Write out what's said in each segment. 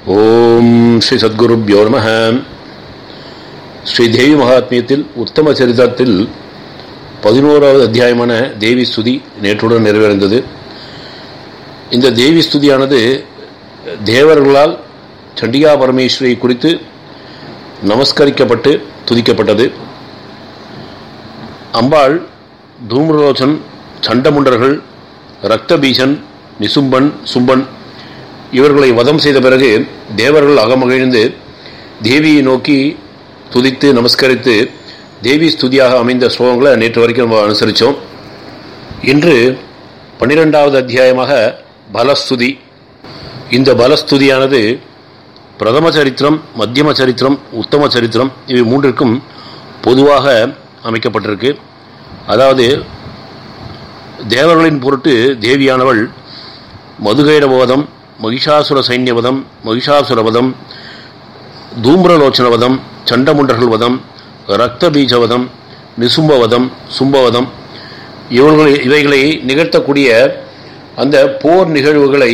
ஓம் ஸ்ரீ சத்குருப்யோ நம ஸ்ரீ தேவி மகாத்மியத்தில் உத்தம சரித்திரத்தில் பதினோராவது அத்தியாயமான தேவி ஸ்துதி நேற்றுடன் நிறைவேறிந்தது இந்த தேவி ஸ்துதியானது தேவர்களால் சண்டிகா பரமேஸ்வரி குறித்து நமஸ்கரிக்கப்பட்டு துதிக்கப்பட்டது அம்பாள் தூம்ரலோச்சன் சண்டமுண்டர்கள் ரக்தபீசன் நிசும்பன் சும்பன் இவர்களை வதம் செய்த பிறகு தேவர்கள் அகமகிழ்ந்து தேவியை நோக்கி துதித்து நமஸ்கரித்து தேவி ஸ்துதியாக அமைந்த ஸ்லோகங்களை நேற்று வரைக்கும் நம்ம அனுசரித்தோம் இன்று பன்னிரெண்டாவது அத்தியாயமாக பலஸ்துதி இந்த பலஸ்துதியானது பிரதம சரித்திரம் மத்தியம சரித்திரம் உத்தம சரித்திரம் இவை மூன்றிற்கும் பொதுவாக அமைக்கப்பட்டிருக்கு அதாவது தேவர்களின் பொருட்டு தேவியானவள் மதுகைடபோதம் மகிஷாசுர சைன்யவதம் மகிஷாசுரவதம் தூம்ரலோச்சனவதம் சண்டமுண்டர்கள் வதம் ரக்தபீஜவதம் நிசும்பவதம் சும்பவதம் இவர்கள் இவைகளை நிகழ்த்தக்கூடிய அந்த போர் நிகழ்வுகளை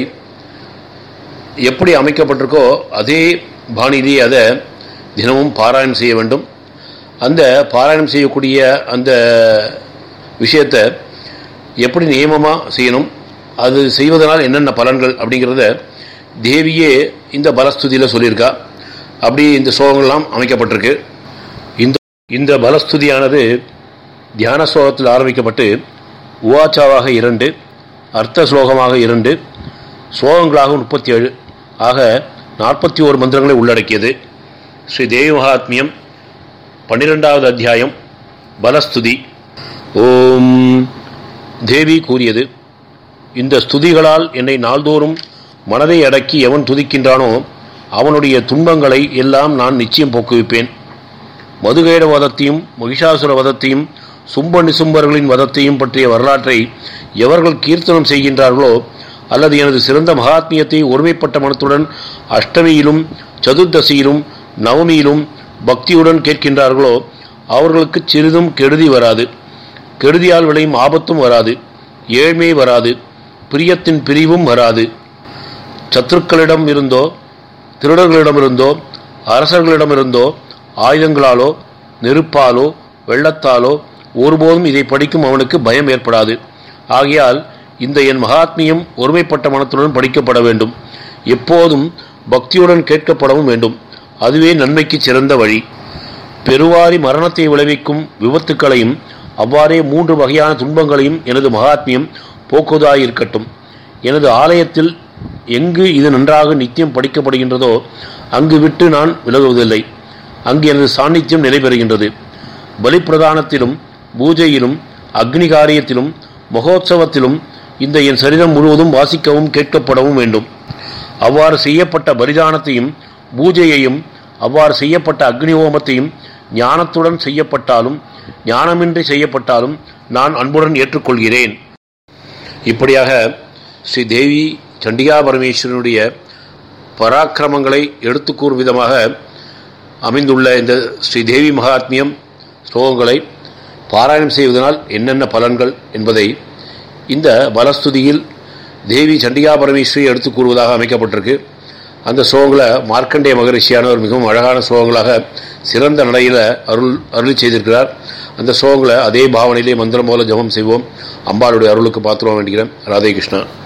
எப்படி அமைக்கப்பட்டிருக்கோ அதே பாணியிலே அதை தினமும் பாராயணம் செய்ய வேண்டும் அந்த பாராயணம் செய்யக்கூடிய அந்த விஷயத்தை எப்படி நியமமாக செய்யணும் அது செய்வதனால் என்னென்ன பலன்கள் அப்படிங்கிறத தேவியே இந்த பலஸ்துதியில் சொல்லியிருக்கா அப்படி இந்த ஸ்லோகங்கள்லாம் அமைக்கப்பட்டிருக்கு இந்த இந்த பலஸ்துதியானது தியான ஸ்லோகத்தில் ஆரம்பிக்கப்பட்டு உவாச்சாவாக இரண்டு அர்த்த ஸ்லோகமாக இரண்டு ஸ்லோகங்களாக முப்பத்தி ஏழு ஆக நாற்பத்தி ஓரு மந்திரங்களை உள்ளடக்கியது ஸ்ரீ தேவி மகாத்மியம் பன்னிரெண்டாவது அத்தியாயம் பலஸ்துதி ஓம் தேவி கூறியது இந்த ஸ்துதிகளால் என்னை நாள்தோறும் மனதை அடக்கி எவன் துதிக்கின்றானோ அவனுடைய துன்பங்களை எல்லாம் நான் நிச்சயம் போக்குவிப்பேன் மதுகேட வதத்தையும் மகிஷாசுர வதத்தையும் சும்ப நிசும்பர்களின் வதத்தையும் பற்றிய வரலாற்றை எவர்கள் கீர்த்தனம் செய்கின்றார்களோ அல்லது எனது சிறந்த மகாத்மியத்தை ஒருமைப்பட்ட மனத்துடன் அஷ்டமியிலும் சதுர்தசியிலும் நவமியிலும் பக்தியுடன் கேட்கின்றார்களோ அவர்களுக்கு சிறிதும் கெடுதி வராது கெடுதியால் விளையும் ஆபத்தும் வராது ஏழ்மை வராது பிரியத்தின் பிரிவும் வராது சத்துருக்களிடம் இருந்தோ திருடர்களிடமிருந்தோ அரசர்களிடமிருந்தோ ஆயுதங்களாலோ நெருப்பாலோ வெள்ளத்தாலோ ஒருபோதும் இதை படிக்கும் அவனுக்கு பயம் ஏற்படாது ஆகையால் இந்த என் மகாத்மியம் ஒருமைப்பட்ட மனத்துடன் படிக்கப்பட வேண்டும் எப்போதும் பக்தியுடன் கேட்கப்படவும் வேண்டும் அதுவே நன்மைக்கு சிறந்த வழி பெருவாரி மரணத்தை விளைவிக்கும் விபத்துக்களையும் அவ்வாறே மூன்று வகையான துன்பங்களையும் எனது மகாத்மியம் போக்குவதாயிருக்கட்டும் எனது ஆலயத்தில் எங்கு இது நன்றாக நித்தியம் படிக்கப்படுகின்றதோ அங்கு விட்டு நான் விலகுவதில்லை அங்கு எனது சாநித்தியம் நிலைபெறுகின்றது பலிப்பிரதானத்திலும் பூஜையிலும் அக்னி காரியத்திலும் மகோத்சவத்திலும் இந்த என் சரீரம் முழுவதும் வாசிக்கவும் கேட்கப்படவும் வேண்டும் அவ்வாறு செய்யப்பட்ட பலிதானத்தையும் பூஜையையும் அவ்வாறு செய்யப்பட்ட அக்னி ஹோமத்தையும் ஞானத்துடன் செய்யப்பட்டாலும் ஞானமின்றி செய்யப்பட்டாலும் நான் அன்புடன் ஏற்றுக்கொள்கிறேன் இப்படியாக ஸ்ரீ தேவி சண்டிகா பரமேஸ்வரனுடைய பராக்கிரமங்களை எடுத்து கூறும் விதமாக அமைந்துள்ள இந்த ஸ்ரீ தேவி மகாத்மியம் ஸ்லோகங்களை பாராயணம் செய்வதனால் என்னென்ன பலன்கள் என்பதை இந்த பலஸ்துதியில் தேவி சண்டிகா பரமேஸ்வரி எடுத்து கூறுவதாக அமைக்கப்பட்டிருக்கு அந்த ஸ்லோகங்களை மார்க்கண்டேய மகரிஷியானவர் மிகவும் அழகான ஸ்லோகங்களாக சிறந்த நடையில் அருள் அருள் செய்திருக்கிறார் அந்த ஸ்லோகங்களை அதே பாவனையிலே மந்திரம் போல ஜபம் செய்வோம் அம்பாளுடைய அருளுக்கு பாத்திரம் வேண்டுகிறேன் ராதே கிருஷ்ணா